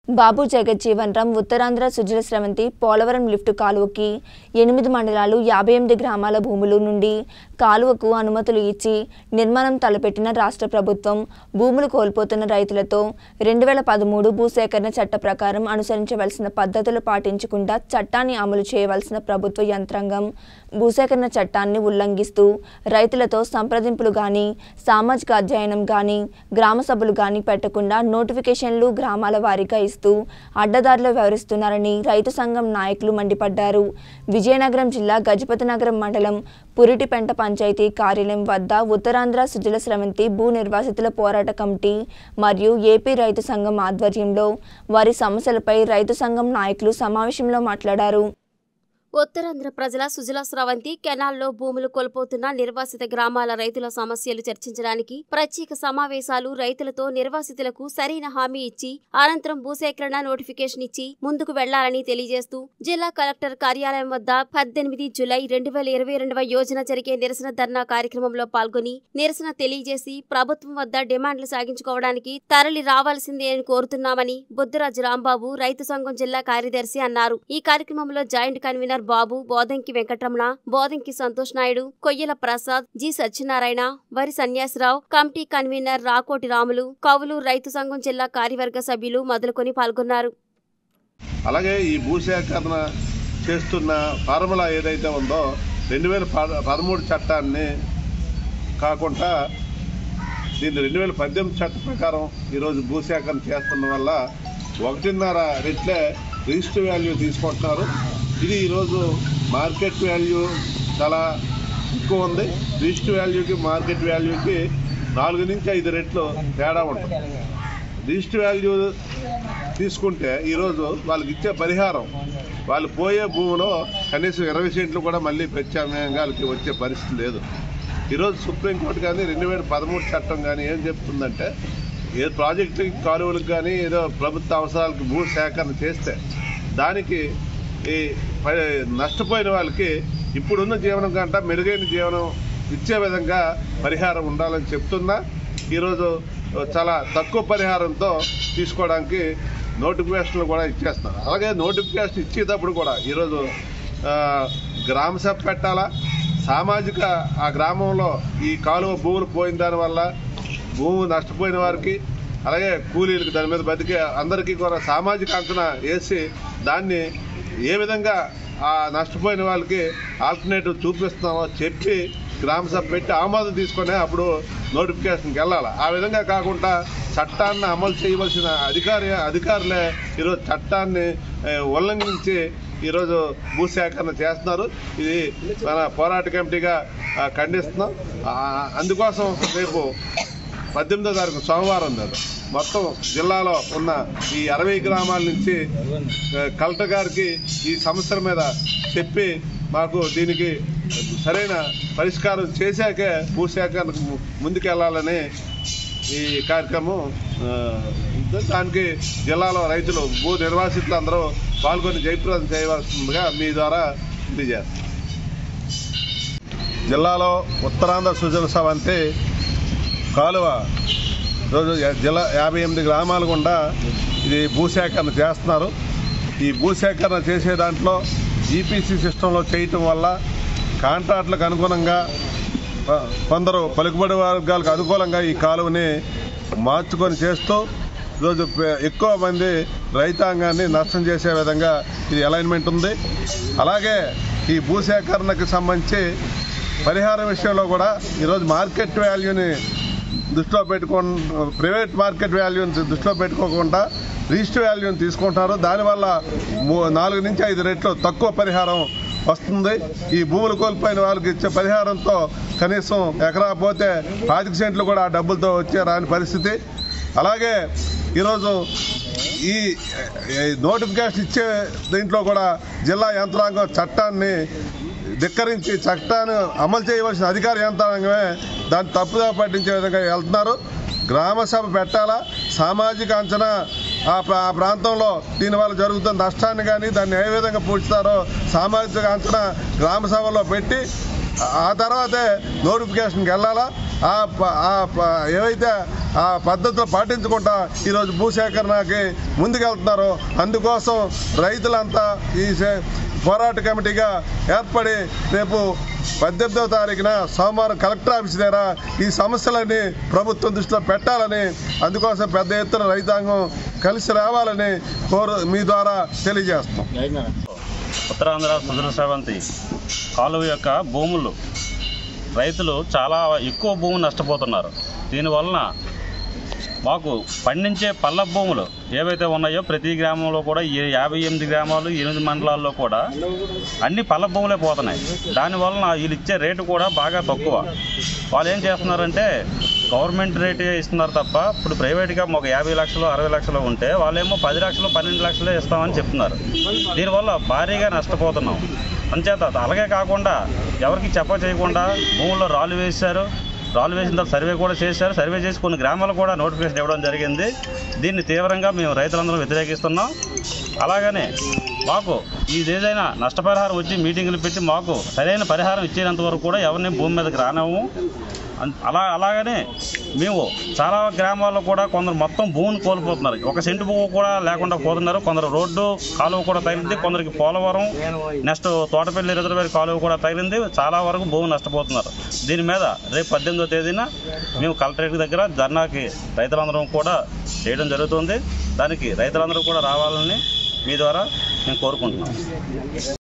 బాబు Jagjivan Ram Uttarandhra Sujala Sravanthi Polavaram lift కాలువకి ఎనిమిది మండలాలు యాభై ఎనిమిది గ్రామాల భూములు నుండి కాలువకు అనుమతులు ఇచ్చి నిర్మాణం తలపెట్టిన రాష్ట్ర ప్రభుత్వం భూములు కోల్పోతున్న రైతులతో రెండు వేల పదమూడు భూసేకరణ చట్ట ప్రకారం అనుసరించవలసిన పద్ధతులు పాటించకుండా చట్టాన్ని అమలు చేయవలసిన ప్రభుత్వ యంత్రాంగం భూసేకరణ చట్టాన్ని ఉల్లంఘిస్తూ రైతులతో సంప్రదింపులు గాని సామాజిక అధ్యయనం గాని గ్రామ సభలు గాని పెట్టకుండా నోటిఫికేషన్లు గ్రామాల వారీగా ఇస్తూ అడ్డదారిలో వ్యవహరిస్తున్నారని రైతు సంఘం నాయకులు మండిపడ్డారు విజయనగరం జిల్లా గజపతినగరం మండలం పురిటిపెంట పంచాయతీ కార్యాలయం వద్ద ఉత్తరాంధ్ర సుజల స్రవంతి భూ నిర్వాసితుల పోరాట కమిటీ మరియు ఏపీ రైతు సంఘం ఆధ్వర్యంలో వారి సమస్యలపై రైతు సంఘం నాయకులు సమావేశంలో మాట్లాడారు ఉత్తరాంధ్ర ప్రజల సుజల స్రవంతి కెనాల్లో భూములు కోల్పోతున్న నిర్వాసిత గ్రామాల రైతుల సమస్యలు చర్చించడానికి ప్రత్యేక సమావేశాలు రైతులతో నిర్వాసితులకు సరైన హామీ ఇచ్చి అనంతరం భూసేకరణ నోటిఫికేషన్ ఇచ్చి ముందుకు వెళ్లాలని తెలియజేస్తూ జిల్లా కలెక్టర్ కార్యాలయం వద్ద పద్దెనిమిది జులై రెండు వేల ఇరవై రెండవ యోజన జరిగే నిరసన ధర్నా కార్యక్రమంలో పాల్గొని నిరసన తెలియజేసి ప్రభుత్వం వద్ద డిమాండ్లు సాగించుకోవడానికి తరలి రావాల్సిందే అని కోరుతున్నామని బుద్ధరాజు రాంబాబు రైతు సంఘం జిల్లా కార్యదర్శి అన్నారు ఈ కార్యక్రమంలో joint convener Babu Bodanki Venkataramana Bodanki Santosh Naidu Koyyala Prasad G Satyanarayana Vari Sanyasarao committee convener Rakoti Ramulu కవులు రైతు సంఘం జిల్లా కార్యవర్గ సభ్యులు మొదలుకొని పాల్గొన్నారు అలాగే ఈ భూసేకరణ చేస్తున్న ఫార్ములా ఏదైతే ఉందో రెండు వేల పదమూడు చట్టాన్ని కాకుండా దీన్ని రెండు వేల పద్దెనిమిది చట్టం ప్రకారం ఈరోజు భూసేకరణ చేస్తున్న వల్ల ఒకటిన్నర రెట్లే రిజిస్టర్ వాల్యూ తీసుకుంటున్నారు ఇది ఈరోజు మార్కెట్ వాల్యూ చాలా ఎక్కువ ఉంది రిజిస్టర్ వాల్యూకి మార్కెట్ వాల్యూకి నాలుగు నుంచి ఐదు రెట్లు తేడా ఉంటుంది రిజిస్టర్ వాల్యూ తీసుకుంటే ఈరోజు వాళ్ళకి ఇచ్చే పరిహారం వాళ్ళు పోయే భూమిలో కనీసం ఇరవై సెంట్లు కూడా మళ్ళీ ప్రత్యామ్నాయంగా వాళ్ళకి వచ్చే పరిస్థితి లేదు ఈరోజు సుప్రీంకోర్టు కానీ రెండు వేల పదమూడు చట్టం కానీ ఏం చెప్తుందంటే ఏ ప్రాజెక్టుకి కాలువలకు కానీ ఏదో ప్రభుత్వ అవసరాలకు భూ సేకరణ చేస్తే దానికి ఈ ప- నష్టపోయిన వాళ్ళకి ఇప్పుడున్న జీవనం కంటే మెరుగైన జీవనం ఇచ్చే విధంగా పరిహారం ఉండాలని చెప్తున్నా ఈరోజు చాలా తక్కువ పరిహారంతో తీసుకోవడానికి నోటిఫికేషన్లు కూడా ఇచ్చేస్తున్నారు అలాగే నోటిఫికేషన్ ఇచ్చేటప్పుడు కూడా ఈరోజు ఆ, గ్రామ సభ పెట్టాలా సామాజిక ఆ గ్రామంలో ఈ కాలువ భూములు పోయిన దానివల్ల భూమి నష్టపోయిన వారికి అలాగే కూలీలకు దాని మీద బతికే అందరికీ కూడా సామాజిక అంచనా వేసి దాన్ని ఏ విధంగా ఆ నష్టపోయిన వాళ్ళకి ఆల్టర్నేటివ్ చూపిస్తున్నామో చెప్పి గ్రామ సభ పెట్టి ఆమోదం తీసుకొని అప్పుడు నోటిఫికేషన్కి వెళ్ళాలి ఆ విధంగా కాకుండా చట్టాన్ని అమలు చేయవలసిన అధికారి అధికారులే ఈరోజు చట్టాన్ని ఏ, ఉల్లంఘించి ఈరోజు భూసేకరణ చేస్తున్నారు ఇది మన పోరాట కమిటీగా ఆ, ఖండిస్తున్నాం ఆ, అందుకోసం రేపు పద్దెనిమిదో తారీఖు సోమవారం నాడు మొత్తం జిల్లాలో ఉన్న ఈ అరవై గ్రామాల నుంచి ఆ, కలెక్టర్ గారికి ఈ సమస్యల మీద చెప్పి మాకు దీనికి సరైన పరిష్కారం చేశాకే భూసేకరణకు ము- ముందుకెళ్లాలని ఈ కార్యక్రమం ఆ, దానికి జిల్లాలో రైతులు భూ నిర్వాసితులు అందరూ పాల్గొని జయప్రదం చేయవలసిందిగా మీ ద్వారా తెలియజేస్తాం జిల్లాలో ఉత్తరాంధ్ర సుజల సవంతి కాలువ రోజు జిల్లా యాభై ఎనిమిది గ్రామాల గుండా ఇది భూసేకరణ చేస్తున్నారు ఈ భూసేకరణ చేసే దాంట్లో ఈపీసీ సిస్టంలో చేయటం వల్ల కాంట్రాక్టులకు అనుగుణంగా కొ- కొందరు పలుకుబడి వర్గాలకు అనుకూలంగా ఈ కాలువని మార్చుకొని చేస్తూ ఈరోజు పె- ఎక్కువ మంది రైతాంగాన్ని నష్టం చేసే విధంగా ఇది అలైన్మెంట్ ఉంది అలాగే ఈ భూసేకరణకు సంబంధించి పరిహారం విషయంలో కూడా ఈరోజు మార్కెట్ వాల్యూని దృష్టిలో పెట్టుకో ప్రైవేట్ మార్కెట్ వాల్యూని దృష్టిలో పెట్టుకోకుండా రిజిస్టర్ వాల్యూని తీసుకుంటారు దానివల్ల మూ- నాలుగు నుంచి ఐదు రెట్లు తక్కువ పరిహారం వస్తుంది ఈ భూములు కోల్పోయిన వాళ్ళకి ఇచ్చే పరిహారంతో కనీసం ఎకరా పోతే పాతిక సెంట్లు కూడా ఆ డబ్బులతో వచ్చే రాని పరిస్థితి అలాగే ఈరోజు ఈ ఈ నోటిఫికేషన్ ఇచ్చే దీంట్లో కూడా జిల్లా యంత్రాంగం చట్టాన్ని ధిక్కరించి చట్టాన్ని అమలు చేయవలసిన అధికార యంత్రాంగమే దాన్ని తప్పుదా పట్టించే విధంగా వెళ్తున్నారు గ్రామ సభ పెట్టాలా సామాజిక అంచనా ఆ ప్రా- ఆ ప్రాంతంలో దీనివల్ల జరుగుతున్న నష్టాన్ని కానీ దాన్ని ఏ విధంగా పూడ్చుతారో సామాజిక అంచనా గ్రామ సభలో పెట్టి ఆ- ఆ తర్వాతే నోటిఫికేషన్కి వెళ్ళాలా ఆ ప- ఆ ప- ఏవైతే ఆ పద్ధతులు పాటించకుండా ఈరోజు భూసేకరణకి ముందుకెళ్తున్నారో అందుకోసం రైతులంతా ఈ సే- పోరాట కమిటీగా ఏర్పడి రేపు పద్దెనిమిదవ తారీఖున సోమవారం కలెక్టర్ ఆఫీస్ దగ్గర ఈ సమస్యలన్నీ ప్రభుత్వం దృష్టిలో పెట్టాలని అందుకోసం పెద్ద ఎత్తున రైతాంగం కలిసి రావాలని కోరు మీ ద్వారా తెలియజేస్తున్నాం ఉత్తరాంధ్ర సుందర స్రవంతి కాలువ యొక్క భూములు రైతులు చాలా ఎక్కువ భూములు నష్టపోతున్నారు దీనివలన మాకు పండించే పల్ల భూములు ఏవైతే ఉన్నాయో ప్రతి గ్రామంలో కూడా ఈ యాభై ఎనిమిది గ్రామాలు ఎనిమిది మండలాల్లో కూడా అన్ని పల్ల భూములే పోతున్నాయి దానివలన వీళ్ళు ఇచ్చే రేటు కూడా బాగా తక్కువ వాళ్ళు ఏం చేస్తున్నారంటే గవర్నమెంట్ రేట్ ఇస్తున్నారు తప్ప ఇప్పుడు ప్రైవేట్గా ఒక యాభై లక్షలు అరవై లక్షలు ఉంటే వాళ్ళేమో పది లక్షలు పన్నెండు లక్షలే ఇస్తామని చెప్తున్నారు దీనివల్ల భారీగా నష్టపోతున్నాం అంచేత అలాగే కాకుండా ఎవరికి చెప్ప చేయకుండా భూముల్లో రాళ్ళు వేశారు రాళ్ళు వేసిన తర్వాత సర్వే కూడా చేశారు సర్వే చేసి కొన్ని గ్రామాలు కూడా నోటిఫికేషన్ ఇవ్వడం జరిగింది దీన్ని తీవ్రంగా మేము రైతులందరం వ్యతిరేకిస్తున్నాం అలాగనే మాకు ఇది ఏదైనా నష్టపరిహారం వచ్చి మీటింగులు పెట్టి మాకు సరైన పరిహారం ఇచ్చేంత వరకు కూడా ఎవరిని భూమి మీదకి రానివ్వము అన్- అలా అలాగనే మేము చాలా గ్రామాల్లో కూడా కొందరు మొత్తం భూమిని కోల్పోతున్నారు ఒక సెంటు భూమి కూడా లేకుండా పోతున్నారు కొందరు రోడ్డు కాలువ కూడా తగిలింది కొందరికి పోలవరం నెక్స్ట్ తోటపల్లి రిజర్వేర్ కాలువ కూడా తగిలింది చాలా వరకు భూమి నష్టపోతున్నారు దీని మీద రేపు పద్దెనిమిదో తేదీన మేము కలెక్టరేట్ దగ్గర ధర్నాకి రైతులందరం కూడా చేయడం జరుగుతుంది దానికి రైతులందరూ కూడా రావాలని మీ ద్వారా మేము కోరుకుంటున్నాం